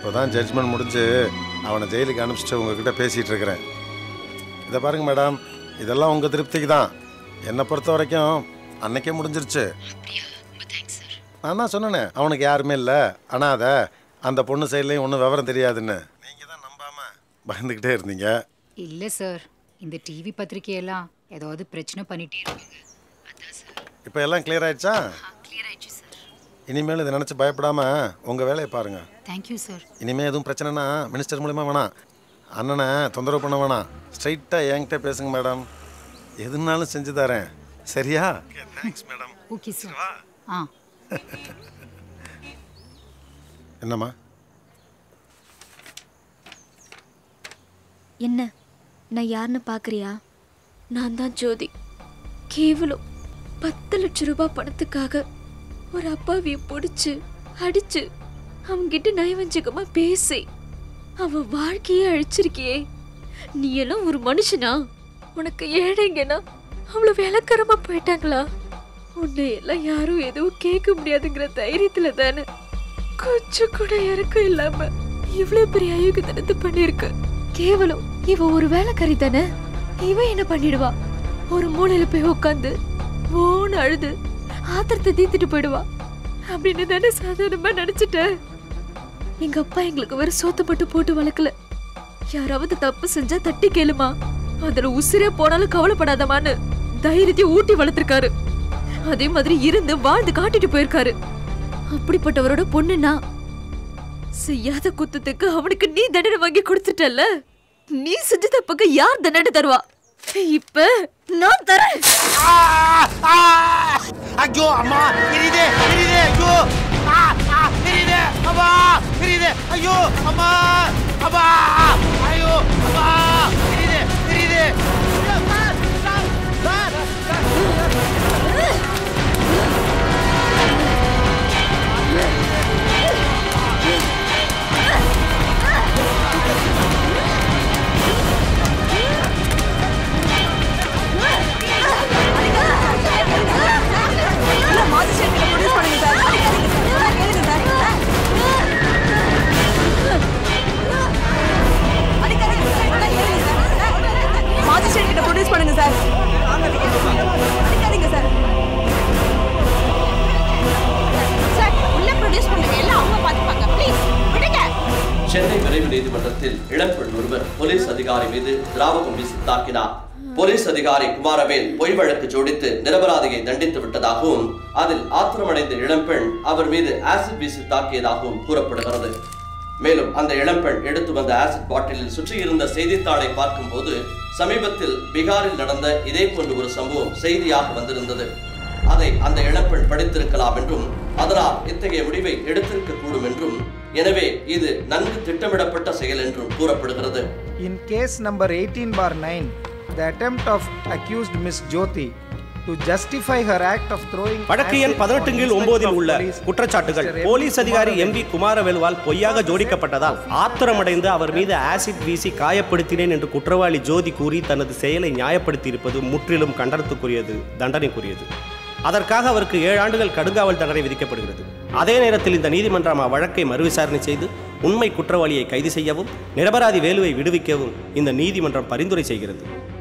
இப்போ தான் ஜட்ஜ்மெண்ட் முடிஞ்சு அவனை ஜெயிலுக்கு அனுப்பிச்சிட்டு உங்ககிட்ட பேசிகிட்டு இருக்கிறேன் இதை பாருங்க மேடம் இதெல்லாம் உங்கள் திருப்திக்கு தான் என்னை பொறுத்த வரைக்கும் அன்னைக்கே முடிஞ்சிருச்சு நான் தான் சொன்னேனே அவனுக்கு யாருமே இல்லை அனாதை அந்த பொண்ணு சைட்லேயும் ஒன்றும் விவரம் தெரியாதுன்னு நீங்கள் தான் நம்பாமல் பயந்துக்கிட்டே இருந்தீங்க இல்ல சார் இந்த டிவி பத்திரிக்கையெல்லாம் ஏதாவது பிரச்சனை பண்ணிட்டே இருக்காங்க அதான் சார் இப்போ எல்லாம் கிளியர் ஆயிடுச்சா கிளியர் ஆயிடுச்சு சார் இனிமேல் இதை நினச்சி பயப்படாமல் உங்கள் வேலையை பாருங்கள் தேங்க்யூ சார் இனிமேல் எதுவும் பிரச்சனைனா மினிஸ்டர் மூலிமா வேணாம் அண்ணனை தொந்தரவு பண்ண வேணாம் ஸ்ட்ரைட்டாக என்கிட்ட பேசுங்க மேடம் எதுனாலும் செஞ்சு தரேன் சரியா தேங்க்ஸ் மேடம் ஓகே சார் ஆ என்னம்மா என்ன நான் யாருன்னு பார்க்குறியா நான் தான் ஜோதி கேவலம் பத்து லட்ச ரூபாய் பணத்துக்காக ஒரு அப்பாவிய பிடிச்சு அடிச்சு அவன்கிட்ட நயவஞ்சகமா பேசி அவன் வாழ்க்கையே அழிச்சிருக்கியே நீ எல்லாம் ஒரு மனுஷனா உனக்கு ஏழைங்கன்னா அவ்வளவு விளக்கரமா போயிட்டாங்களா உன்னை எல்லாம் யாரும் எதுவும் கேட்க முடியாதுங்கிற தைரியத்துல தானே கொஞ்சம் கூட இறக்கம் இல்லாம இவ்வளவு பெரிய அயோக்கியத்தனத்தை பண்ணிருக்கு கேவலம் இவ ஒரு வேலைக்காரி தானே இவ என்ன பண்ணிடுவா ஒரு மூலையில போய் உட்காந்து ஓன்னு அழுது ஆத்திரத்தை தீத்துட்டு போயிடுவா அப்படின்னு தானே சாதாரணமா நினைச்சிட்டேன் எங்க அப்பா எங்களுக்கு வேற சோத்த மட்டும் போட்டு வளர்க்கல யாராவது தப்பு செஞ்சா தட்டி கேளுமா அதுல உசிரே போனாலும் கவலைப்படாதமான்னு தைரியத்தை ஊட்டி வளர்த்திருக்காரு அதே மாதிரி இருந்து வாழ்ந்து காட்டிட்டு போயிருக்காரு அப்படிப்பட்டவரோட பொண்ணுனா செய்யாத குத்தத்துக்கு அவனுக்கு நீ தண்டனை வாங்கி கொடுத்துட்டல்ல நீ செஞ்ச தப்புக்கு யார் தண்டனை தருவா இப்ப நான் தரேன் ஐயோ அம்மா எரியுதே எரியுதே ஐயோ ஆ, ஆ, எரியுதே அம்மா எரியுதே ஐயோ அம்மா அம்மா ஐயோ அம்மா எரியுதே எரியுதே sir, sir, sir, sir. Magistrate கிட்ட ப்ரொடியூஸ் பண்ணுங்க சார் அடிக்காதீங்க சார் சார் உள்ள ப்ரொடியூஸ் பண்ணுங்க எல்லாம் அவங்க பாத்துப்பாங்க ப்ளீஸ் விடுங்க சென்னை விரைவு நீதிமன்றத்தில் இளம்பெண் ஒருவர் போலீஸ் அதிகாரி மீது திராவகம் வீசி தாக்கினார் போலீஸ் அதிகாரி குமாரவேல் பொய் வழக்கு ஜோடித்து நிரபராதியை தண்டித்து விட்டதாகவும் அதில் ஆத்திரமடைந்த இளம்பெண் அவர் மீது ஆசிட் வீசி தாக்கியதாகவும் கூறப்படுகிறது மேலும் அந்த இளம்பெண் எடுத்து வந்த ஆசிட் பாட்டிலில் சுற்றியிருந்த செய்தித்தாளை பார்க்கும்போது சமீபத்தில் பீகாரில் நடந்த இதே போன்ற ஒரு சம்பவம் செய்தியாக வந்திருந்தது அதை அந்த இளம்பெண் படித்திருக்கலாம் என்றும் அதனால் இத்தகைய முடிவை எடுத்திருக்க கூடும் என்றும் எனவே இது நன்கு திட்டமிடப்பட்ட செயல் என்றும் கூறப்படுகிறது In case number 18 bar 9, the attempt of accused Miss Jyoti to justify her act of throwing வழக்கு எண் acid பதினெட்டு on கீழ் Inspector ஒன்பதில் of உள்ள Police, குற்றச்சாட்டுகள் Mr. M. போலீஸ் அதிகாரி Kumaravel, எம் வி குமாரவேலுவால் பொய்யாக ஜோடிக்கப்பட்டதால் ஆத்திரமடைந்து அவர் மீது ஆசிட் வீசி காயப்படுத்தினேன் என்று குற்றவாளி ஜோதி கூறி தனது செயலை நியாயப்படுத்தியிருப்பது முற்றிலும் கண்டனத்துக்குரியது தண்டனைக்குரியது அதற்காக அவருக்கு ஏழு ஆண்டுகள் கடுங்காவல் தண்டனை விதிக்கப்படுகிறது அதே நேரத்தில் இந்த நீதிமன்றம் அவ்வழக்கை மறுவிசாரணை செய்து உண்மை குற்றவாளியை கைது செய்யவும் நிரபராதி வேலுவை விடுவிக்கவும் இந்த நீதிமன்றம் பரிந்துரை செய்கிறது